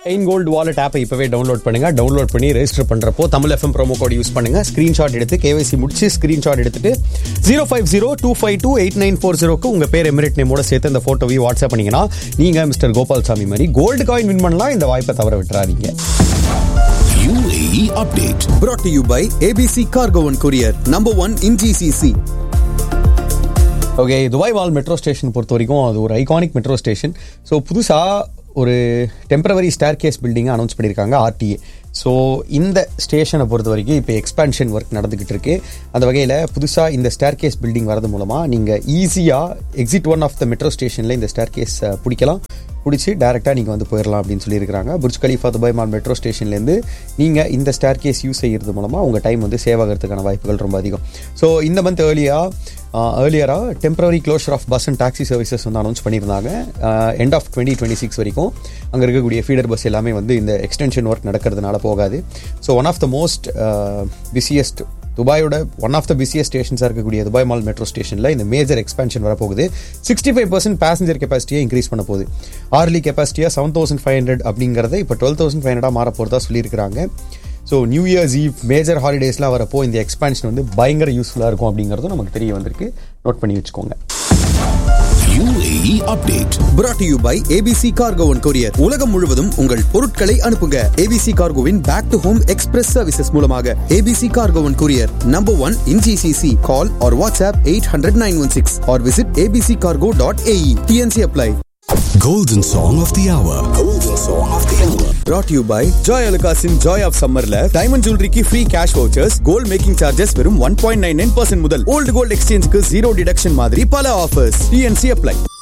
Ain gold wallet ஆப்பை இப்பவே download பண்ணுங்க டவுன்லோட் பண்ணி ரெஜிஸ்டர் பண்றப்போ Tamil FM promo code use பண்ணுங்க ஸ்கிரீன்ஷாட் எடுத்து கேவைசி முடிச்சு ஸ்கிரீன்ஷாட் எடுத்துட்டு zero five zero two five two eight nine four ஜீரோக்கு உங்க பேர் எமிரேட் நேமோட சேர்த்து இந்த போட்டோவையும் வாட்ஸ்அப் பண்ணீங்கன்னா நீங்க மிஸ்டர் கோபால் சாமி மாதிரி கோல்டு காயின் வின் பண்ணலாம் இந்த வாய்ப்பை தவற விட்டுறாதீங்க UAE update. brought to you by ABC Cargo and Courier, number one in GCC. Okay Dubai mall metro station பொறுத்த வரைக்கும் அது ஒரு ஐகானிக் மெட்ரோ ஸ்டேஷன் ஸோ புதுசாக ஒரு டெம்பரவரி ஸ்டேர் கேஸ் பில்டிங்கை அனௌன்ஸ் பண்ணியிருக்காங்க ஆர்டிஏ ஸோ இந்த ஸ்டேஷனை பொறுத்த வரைக்கும் இப்போ எக்ஸ்பான்ஷன் ஒர்க் நடந்துக்கிட்டு இருக்கு அந்த வகையில் புதுசாக இந்த ஸ்டேர் கேஸ் பில்டிங் வரது மூலமாக நீங்கள் ஈஸியாக exit one of the metro ஸ்டேஷனில் இந்த ஸ்டேர் கேஸ் பிடிக்கலாம் பிடிச்சி டேரெக்டாக நீங்கள் வந்து போயிடலாம் அப்படின்னு சொல்லியிருக்காங்க Burj Khalifa Dubai mall metro ஸ்டேஷன்லேருந்து நீங்கள் இந்த ஸ்டேர் கேஸ் யூஸ் செய்கிறது மூலமாக உங்கள் டைம் வந்து சேவ் ஆகிறதுக்கான வாய்ப்புகள் ரொம்ப அதிகம் ஸோ இந்த மந்த் ஏர்லியாக ஏர்லியராக temporary closure of bus and taxi services வந்து அனௌன்ஸ் பண்ணியிருந்தாங்க end of twenty twenty six வரைக்கும் அங்கே இருக்கக்கூடிய ஃபீடர் பஸ் எல்லாமே வந்து இந்த எக்ஸ்டென்ஷன் ஒர்க் நடக்கிறதுனால போகாது so one of the most busiest துபாயோட ஒன் ஆஃப் த பிஸியஸ்ட் ஸ்டேஷன்ஸாக இருக்கக்கூடிய துபாய் மால் மெட்ரோ ஸ்டேஷனில் இந்த மேஜர் எக்ஸ்பென்ஷன் வரப்போகுது சிக்ஸ்டி ஃபைவ் பர்சன்ட் பேசஞ்சர் கெப்பாசிட்டியை இன்க்ரீஸ் பண்ண போகுது ஆர்லி கெப்பாசிட்டியாக செவன் தௌசண்ட் ஃபைவ் ஹண்ட்ரட் அப்படிங்கிறத இப்போ டுவெல் தௌசண்ட் ஃபைவ் ஹண்ட்ரடாக மாற போகிறதா சொல்லியிருக்காங்க so new year's eve major ஹாலிடேஸ்லாம் வரப்போ இந்த எக்ஸ்பான்ஷன் வந்து பயங்கர யூஸ்ஃபுல்லாக இருக்கும் அப்படிங்கிறதும் நமக்கு தெரிய வந்திருக்கு நோட் பண்ணி வச்சுக்கோங்க UAE update. brought to you by ABC Cargo and Courier. உலகம் முழுவதும் உங்கள் பொருட்களை அனுப்புங்க ABC Cargoவின் back to home express services மூலமாக ABC Cargo and Courier, number one in GCC. Call or WhatsApp 800-916 or visit abccargo.ae. TNC apply. Golden song of the hour. Golden song of the hour. brought to you by Joy Alukasin Joy of Summerல diamond ஜுவல்லரிக்கு free cash vouchers gold making charges வெறும் one point nine nine percent முதல் old gold எக்ஸ்சேஞ்சுக்கு zero deduction மாதிரி பல offers DNC apply